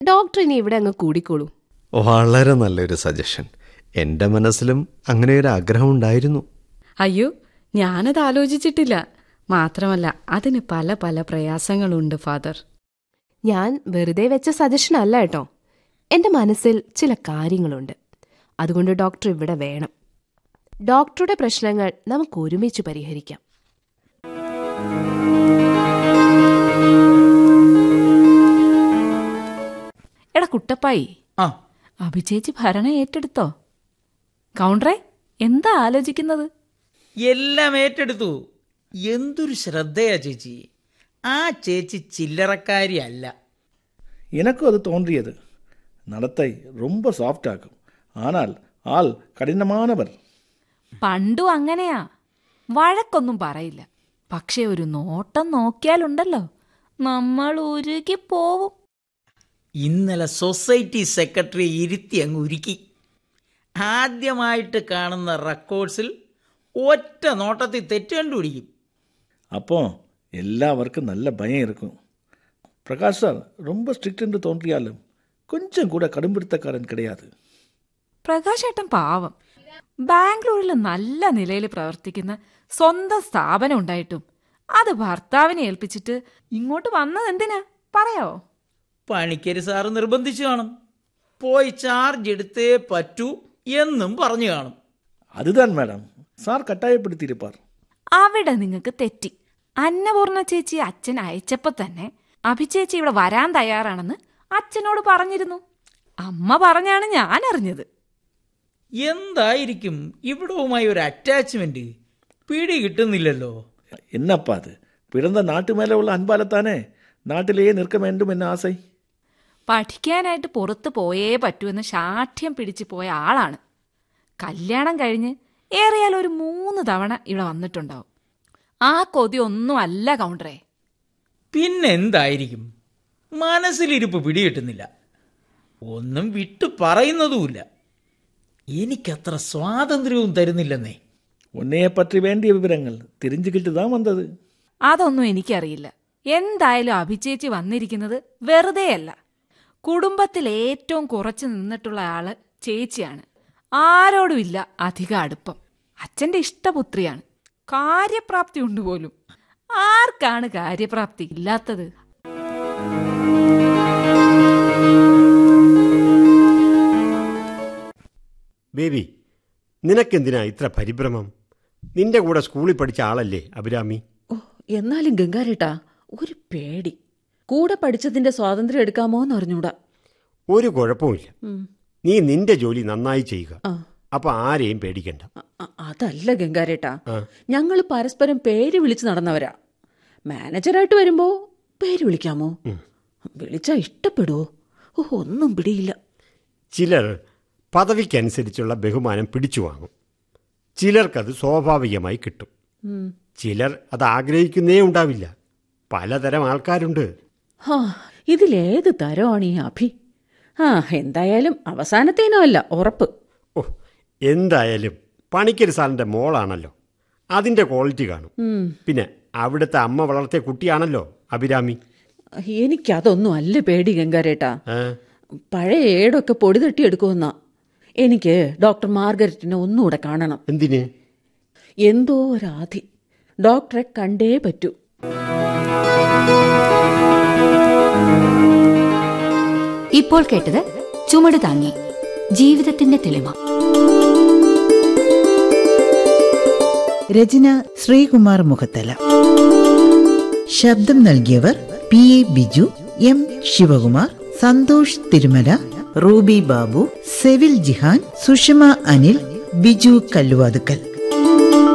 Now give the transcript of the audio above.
Doctor ഇനി ഇവിടെ അങ്ങ് കൂടിക്കോളൂ വളരെ നല്ലൊരു സജഷൻ എൻ്റെ മനസ്സിലും അങ്ങനെ ഒരു ആഗ്രഹം ഉണ്ടായിരുന്നു അയ്യോ ഞാനത് ആലോചിച്ചിട്ടില്ല മാത്രമല്ല അതിന് പല പല പ്രയാസങ്ങളുണ്ട് ഫാദർ ഞാൻ വെറുതെ വെച്ച സജഷൻ അല്ല കേട്ടോ എന്റെ മനസ്സിൽ ചില കാര്യങ്ങളുണ്ട് അതുകൊണ്ട് ഡോക്ടർ ഇവിടെ വേണം ഡോക്ടറുടെ പ്രശ്നങ്ങൾ നമുക്ക് ഒരുമിച്ച് പരിഹരിക്കാം എടാ കുട്ടപ്പായി ആ അഭിചേച്ചി ഭരണം ഏറ്റെടുത്തോ കൗണ്ടറേ എന്താ ആലോചിക്കുന്നത് എല്ലാം ഏറ്റെടുത്തു എന്തൊരു ശ്രദ്ധയാ ചേച്ചി ആ ചേച്ചി ചില്ലറക്കാരിയല്ല எனக்கும் அது தோன்றியது நடத்தை ரொம்ப சாஃப்ட் ஆகும் ஆனால் ஆள் கடினமானவர் പണ്ടും അങ്ങനെയാ വഴക്കൊന്നും പറയില്ല പക്ഷെ ഒരു നോട്ടം നോക്കിയാലുണ്ടല്ലോ നമ്മൾ ഉരുകി പോവും ഇന്നലെ സൊസൈറ്റി സെക്രട്ടറി ഇരുത്തി അങ്ങ് ഉരുക്കി ആദ്യമായിട്ട് കാണുന്ന റെക്കോർഡ്സിൽ ഒറ്റ നോട്ടത്തിൽ തെറ്റ് കണ്ടുപിടിക്കും அப்போ எல்லாருக்கும் நல்ல பயம் இருக்கும் பிரகாஷ் சார் ரொம்ப ஸ்ட்ரிக்ட் என்று தோன்றியாலும் கொஞ்சம் கூட கடும்பிடித்தக்காரன் கிடையாது പ്രകാശ് ഏട്ടൻ പാവം ബാംഗ്ലൂരിൽ നല്ല നിലയിൽ പ്രവർത്തിക്കുന്ന സ്വന്തം സ്ഥാപനം ഉണ്ടായിട്ടും അത് ഭർത്താവിനെ ഏൽപ്പിച്ചിട്ട് ഇങ്ങോട്ട് വന്നത് എന്തിനാ പറയാവോ പണിക്കര് സാറ് നിർബന്ധിച്ചു കാണും പോയി ചാർജ് എടുത്തേ പറ്റൂ എന്നും പറഞ്ഞു കാണും அதுதான் மேடம் சார் கட்டாயப்படுத்தியிருப்பார் അവിടെ നിങ്ങൾക്ക് തെറ്റി അന്നപൂർണ ചേച്ചി അച്ഛൻ അയച്ചപ്പോ തന്നെ അഭിചേച്ചി ഇവിടെ വരാൻ തയ്യാറാണെന്ന് അച്ഛനോട് പറഞ്ഞിരുന്നു അമ്മ പറഞ്ഞാണ് ഞാൻ അറിഞ്ഞത് എന്തായിരിക്കും ഇവിടവുമായി ഒരു അറ്റാച്ച്മെന്റ് പിടി കിട്ടുന്നില്ലല്ലോ என்னப்பா அது பிறந்த நாட்டு மேலே உள்ள அன்பாலத்தானே நாட்டிலேயே நிற்க வேண்டும் என்ன ஆசை പഠിക്കാനായിട്ട് പുറത്ത് പോയേ പറ്റൂന്ന് ശാഠ്യം പിടിച്ചു പോയ ആളാണ് കല്യാണം കഴിഞ്ഞ് ഏറിയാൽ ഒരു മൂന്ന് തവണ ഇവിടെ വന്നിട്ടുണ്ടാവും ആ കൊതി ഒന്നും അല്ല കൗണ്ടറേ പിന്നെന്തായിരിക്കും മനസ്സിലിരിപ്പ് പിടികിട്ടുന്നില്ല ഒന്നും വിട്ടു പറയുന്നതുമില്ല എനിക്കത്ര സ്വാതന്ത്ര്യവും തരുന്നില്ലെന്നേ உன்னைய பற்றி வேண்டிய விவரங்கள் தெரிஞ்சுக்கிட்டு தான் வந்தது അതൊന്നും എനിക്കറിയില്ല എന്തായാലും അഭിചേച്ചി വന്നിരിക്കുന്നത് വെറുതെയല്ല കുടുംബത്തിൽ ഏറ്റവും കുറച്ച് നിന്നിട്ടുള്ള ആള് ചേച്ചിയാണ് ആരോടുമില്ല അധിക അടുപ്പം അച്ഛന്റെ ഇഷ്ടപുത്രിയാണ് കാര്യപ്രാപ്തി ഉണ്ട് പോലും ആർക്കാണ് കാര്യപ്രാപ്തി ഇല്ലാത്തത് ബേബി നിനക്കെന്തിനാ ഇത്ര പരിഭ്രമം നിന്റെ കൂടെ സ്കൂളിൽ പഠിച്ച ആളല്ലേ അഭിരാമി ഓ എന്നാലും ഗംഗാരേട്ടാ ഒരു പേടി കൂടെ പഠിച്ചതിന്റെ സ്വാതന്ത്ര്യം എടുക്കാമോ എന്ന് അറിഞ്ഞൂടാ ഒരു കുഴപ്പമില്ല ഉം. നീ നിന്റെ ജോലി നന്നായി ചെയ്യുക ആ. അപ്പൊ ആരെയും പേടിക്കണ്ട അ- അ- അതല്ല ഗംഗാരേട്ടാ ആ. ഞങ്ങൾ പരസ്പരം പേര് വിളിച്ച് നടന്നവരാ മാനേജറായിട്ട് വരുമ്പോ പേര് വിളിക്കാമോ വിളിച്ചാ ഇഷ്ടപ്പെടുവോ ഓ ഒന്നും പിടിയില്ല ചിലർ പദവിക്കനുസരിച്ചുള്ള ബഹുമാനം പിടിച്ചു വാങ്ങും ചിലർക്കത് സ്വാഭാവികമായി കിട്ടും ഉം. ചിലർ അത് ആഗ്രഹിക്കുന്നേ ഉണ്ടാവില്ല പലതരം ആൾക്കാരുണ്ട് ഹാ ഇതിലേത് തരമാണ് ഈ അഭി ആ എന്തായാലും അവസാനത്തേനോ അല്ല ഉറപ്പ് ഓ എന്തായാലും പണിക്കര് സാറിൻ്റെ മോളാണല്ലോ അതിൻ്റെ ക്വാളിറ്റി കാണും ഉം. പിന്നെ അവിടുത്തെ അമ്മ വളർത്തിയ കുട്ടിയാണല്ലോ അഭിരാമി എനിക്കതൊന്നും അല്ല പേടി ഗംഗാരേട്ടാ ഏ? പഴയ ഏടൊക്കെ പൊടി തട്ടിയെടുക്കുമെന്നാ എനിക്ക് ഡോക്ടർ മാർഗരറ്റിനെ ഒന്നുകൂടെ കാണണം എന്തിന് എന്തോ ഒരാധി ഡോക്ടറെ കണ്ടേ പറ്റൂ ഇപ്പോൾ കേട്ടത് ചുമട് താങ്ങി ജീവിതത്തിന്റെ തെളിമ രചന ശ്രീകുമാർ മുഖത്തല ശബ്ദം നൽകിയവർ P A Biju M Sivakumar Santhosh Thirumala Ruby Babu Sevil Jihan Sushama Anil Biju Kalluvathukkal